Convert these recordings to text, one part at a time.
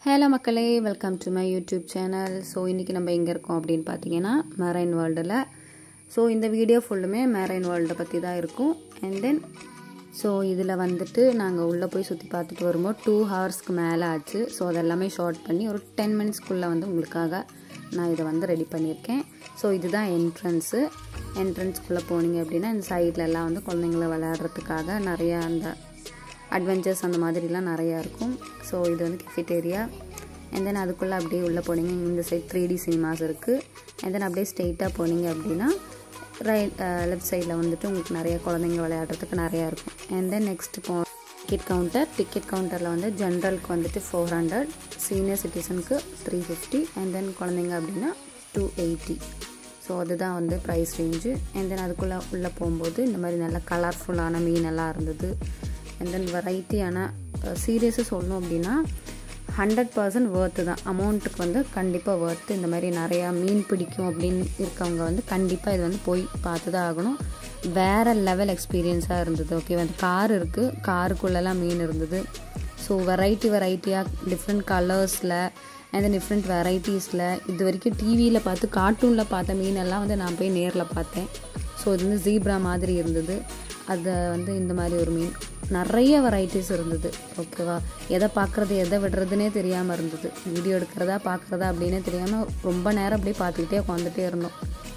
hello மக்களே welcome to my YouTube channel so இன்றைக்கி நம்ம எங்கே இருக்கோம் அப்படின்னு பார்த்தீங்கன்னா மெரைன் வேர்ல்டில் ஸோ இந்த வீடியோ ஃபுல்லுமே மெரைன் வேர்ல்டை பற்றி தான் இருக்கும் அண்ட் தென் ஸோ இதில் வந்துட்டு நாங்கள் உள்ளே போய் சுற்றி பார்த்துட்டு வரும்போது டூ ஹவர்ஸ்க்கு மேலே ஆச்சு ஸோ அதெல்லாமே ஷார்ட் பண்ணி ஒரு டென் மினிட்ஸ்க்குள்ளே வந்து உங்களுக்காக நான் இதை வந்து ரெடி பண்ணியிருக்கேன் ஸோ இதுதான் என்ட்ரன்ஸு என்ட்ரன்ஸ்குள்ளே போனீங்க அப்படின்னா இந்த சைடில் எல்லாம் வந்து குழந்தைங்கள விளையாடுறதுக்காக நிறைய அந்த அட்வென்ச்சர்ஸ் அந்த மாதிரிலாம் நிறையா இருக்கும் ஸோ இது வந்து கெஃபிட்டேரியா அண்ட் தென் அதுக்குள்ளே அப்படியே உள்ளே போனீங்க இந்த சைட் த்ரீ டி சினிமாஸ் இருக்குது அண்ட் தென் அப்படியே ஸ்ட்ரெயிட்டாக போனீங்க அப்படின்னா ரைட் லெஃப்ட் சைடில் வந்துட்டு உங்களுக்கு நிறைய குழந்தைங்க விளையாடுறதுக்கு நிறையா இருக்கும் அண்ட் தென் நெக்ஸ்ட் போ டிக்கெட் கவுண்டர் டிக்கெட் கவுண்டரில் வந்து ஜென்ரலுக்கு வந்துட்டு ஃபோர் ஹண்ட்ரட் சீனியர் சிட்டிசனுக்கு த்ரீ ஃபிஃப்டி அண்ட் தென் குழந்தைங்க அப்படின்னா டூ எயிட்டி ஸோ அதுதான் வந்து ப்ரைஸ் ரேஞ்சு அண்ட் தென் அதுக்குள்ளே உள்ளே போகும்போது இந்த மாதிரி நல்ல கலர்ஃபுல்லான மீனெல்லாம் இருந்தது அண்ட் தென் வெரைட்டியான சீரியஸாக சொல்லணும் அப்படின்னா ஹண்ட்ரட் பர்சன்ட் ஒர்த்து தான் அமௌண்ட்டுக்கு வந்து கண்டிப்பாக ஒர்த்து இந்த மாதிரி நிறையா மீன் பிடிக்கும் அப்படின்னு இருக்கவங்க வந்து கண்டிப்பாக இது வந்து போய் பார்த்து தான் ஆகணும் வேறு லெவல் எக்ஸ்பீரியன்ஸாக இருந்தது ஓகே வந்து கார் இருக்குது காருக்குள்ளெல்லாம் மீன் இருந்தது ஸோ வெரைட்டி வெரைட்டியாக டிஃப்ரெண்ட் கலர்ஸில் அண்ட் தென் டிஃப்ரெண்ட் வெரைட்டிஸில் இது வரைக்கும் டிவியில் பார்த்து கார்ட்டூனில் பார்த்த மீனெல்லாம் வந்து நான் போய் நேரில் பார்த்தேன் ஸோ இது வந்து ஜீப்ரா மாதிரி இருந்தது அதை வந்து இந்த மாதிரி ஒரு மீன் நிறைய வெரைட்டிஸ் இருந்தது ஓகேவா எதை பார்க்குறது எதை விடுறதுனே தெரியாமல் இருந்தது வீடியோ எடுக்கிறதா பார்க்குறதா அப்படின்னே தெரியாமல் ரொம்ப நேரம் அப்படியே பார்த்துக்கிட்டே உட்காந்துட்டே இருந்தோம்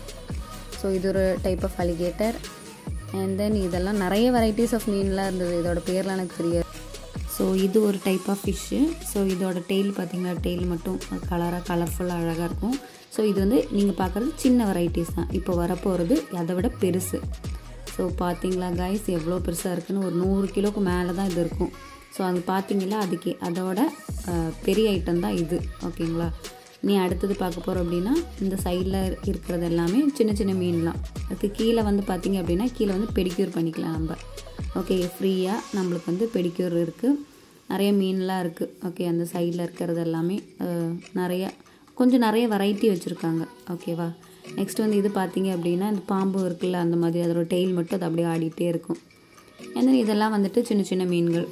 ஸோ இது ஒரு type of alligator and then இதெல்லாம் நிறைய வெரைட்டிஸ் ஆஃப் மீன்லாம் இருந்தது இதோட பேர்லாம் எனக்கு தெரியாது ஸோ இது ஒரு டைப் ஆஃப் ஃபிஷ்ஷு ஸோ இதோட டெய்ல் பார்த்திங்கன்னா டெய்ல் மட்டும் கலராக கலர்ஃபுல்லாக அழகாக இருக்கும் ஸோ இது வந்து நீங்கள் பார்க்குறது சின்ன வெரைட்டிஸ் தான் இப்போ வரப்போகிறது அதை விட பெருசு ஸோ பார்த்தீங்களா கைஸ் எவ்வளோ பெருசாக இருக்குன்னு ஒரு நூறு கிலோக்கு மேலே தான் இது இருக்கும் ஸோ அது பார்த்தீங்களா அதுக்கு அதோட பெரிய ஐட்டம் தான் இது ஓகேங்களா நீ அடுத்தது பார்க்க போகிறோம் அப்படின்னா இந்த சைடில் இருக்கிறது எல்லாமே சின்ன சின்ன மீன்லாம் அதுக்கு கீழே வந்து பார்த்திங்க அப்படின்னா கீழே வந்து பெடிக்யூர் பண்ணிக்கலாம் நம்ம ஓகே ஃப்ரீயாக நம்மளுக்கு வந்து பெடிக்யூர் இருக்குது நிறைய மீன்லாம் இருக்குது ஓகே அந்த சைடில் இருக்கிறது எல்லாமே நிறைய கொஞ்சம் நிறைய வெரைட்டி வச்சுருக்காங்க ஓகேவா நெக்ஸ்ட் வந்து இது பார்த்தீங்க அப்படின்னா இந்த பாம்பு இருக்குல்ல அந்த மாதிரி அதோட டெய்ல் மட்டும் அது அப்படியே ஆடிட்டே இருக்கும் ஏன்னா இதெல்லாம் வந்துட்டு சின்ன சின்ன மீன்கள்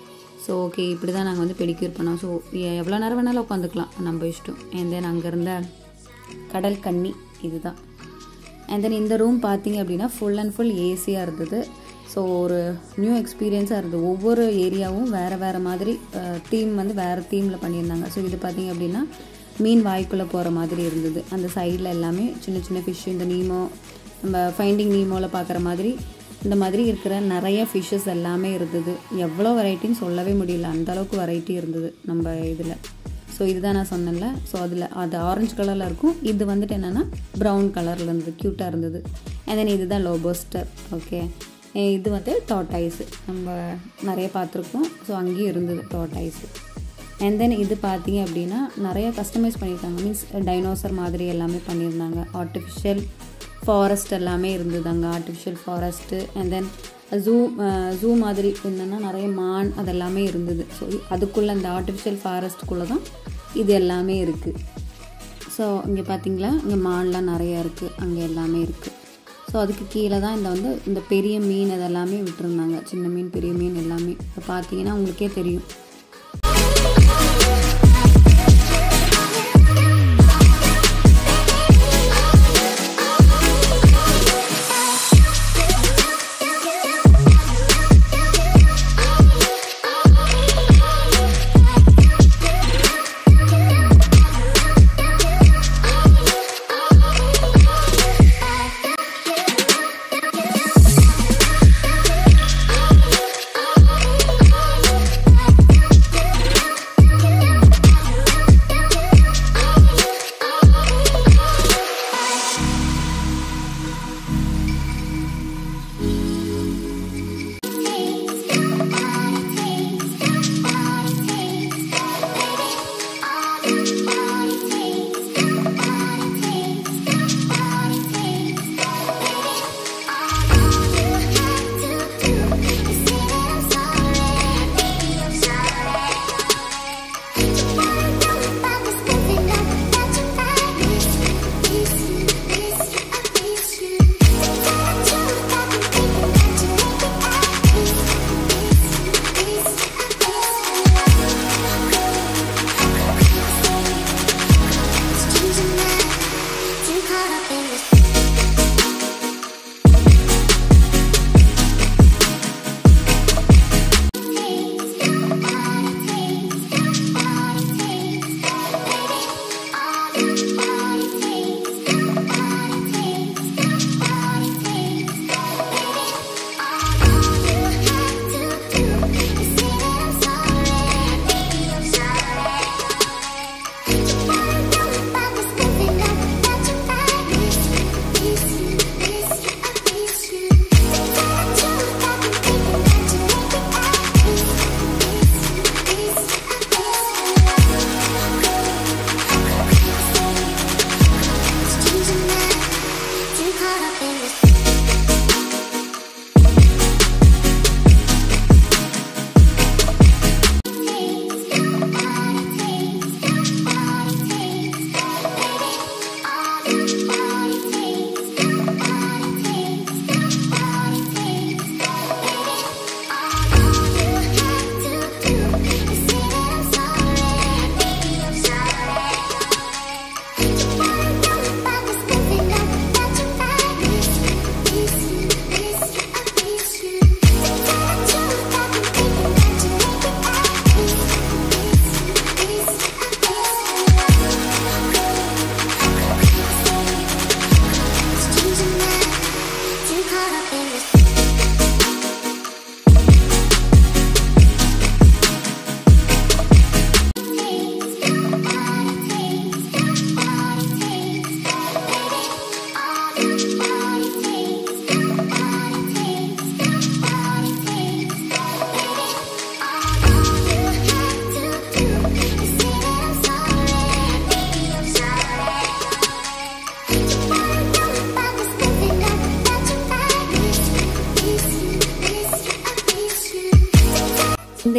ஸோ ஓகே இப்படி தான் நாங்கள் வந்து பெடிக்யூர் பண்ணோம் ஸோ எவ்வளோ நேரம் வேணாலும் உட்காந்துக்கலாம் நம்ம இஷ்டம் அண்ட் தென் அங்கே இருந்த கடல் கன்னி இதுதான் அண்ட் தென் இந்த ரூம் பார்த்தீங்க அப்படின்னா ஃபுல் அண்ட் ஃபுல் ஏசியாக இருந்தது ஸோ ஒரு நியூ எக்ஸ்பீரியன்ஸாக இருந்தது ஒவ்வொரு ஏரியாவும் வேறு வேறு மாதிரி தீம் வந்து வேறு தீமில் பண்ணியிருந்தாங்க ஸோ இது பார்த்தீங்க அப்படின்னா மீன் வாய்க்குள்ளே போகிற மாதிரி இருந்தது அந்த சைடில் எல்லாமே சின்ன சின்ன ஃபிஷ் இந்த நீமோ நம்ம ஃபைண்டிங் நீமோவில் பார்க்குற மாதிரி இந்த மாதிரி இருக்கிற நிறைய ஃபிஷ்ஷஸ் எல்லாமே இருந்தது எவ்வளோ வெரைட்டின்னு சொல்லவே முடியல அந்தளவுக்கு வெரைட்டி இருந்தது நம்ம இதில் ஸோ இதுதான் நான் சொன்னேன்ல ஸோ அதில் அது ஆரஞ்சு கலரில் இருக்கும் இது வந்துட்டு என்னென்னா ப்ரௌன் கலரில் இருந்தது க்யூட்டாக இருந்தது அண்ட் தென் இதுதான் லோபோஸ்டர் ஓகே இது வந்து டாட்டாய்ஸு நம்ம நிறைய பார்த்துருக்கோம் ஸோ அங்கேயும் இருந்தது டாட்டாய்ஸு அண்ட் தென் இது பார்த்தீங்க அப்படின்னா நிறைய கஸ்டமைஸ் பண்ணியிருக்காங்க மீன்ஸ் டைனோசர் மாதிரி எல்லாமே பண்ணியிருந்தாங்க ஆர்டிஃபிஷியல் ஃபாரஸ்ட் எல்லாமே இருந்தது அங்கே artificial forest and then zoo zoo மாதிரி என்னென்னா நிறைய மான் அதெல்லாமே இருந்தது ஸோ அதுக்குள்ளே அந்த ஆர்டிஃபிஷியல் ஃபாரஸ்ட்டுக்குள்ளே தான் இது எல்லாமே இருக்குது ஸோ இங்கே பார்த்தீங்களா இங்கே மான்லாம் நிறையா இருக்குது அங்கே எல்லாமே இருக்குது ஸோ அதுக்கு கீழே தான் இந்த வந்து இந்த பெரிய மீன் அதெல்லாமே விட்டுருந்தாங்க சின்ன மீன் பெரிய மீன் எல்லாமே இப்போ பார்த்தீங்கன்னா உங்களுக்கே தெரியும்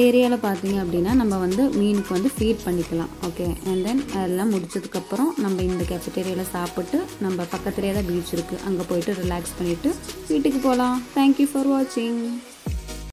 ஏரியாவில் பார்த்தீங்க அப்படின்னா நம்ம வந்து மீனுக்கு வந்து ஃபீட் பண்ணிக்கலாம் ஓகே அண்ட் தென் அதெல்லாம் முடிச்சதுக்கப்புறம் நம்ம இந்த கேஃபிட்டேரியாவில் சாப்பிட்டு நம்ம பக்கத்துலேயே தான் பீச் இருக்குது அங்கே போயிட்டு ரிலாக்ஸ் பண்ணிவிட்டு வீட்டுக்கு போகலாம் தேங்க்யூ ஃபார் வாட்சிங்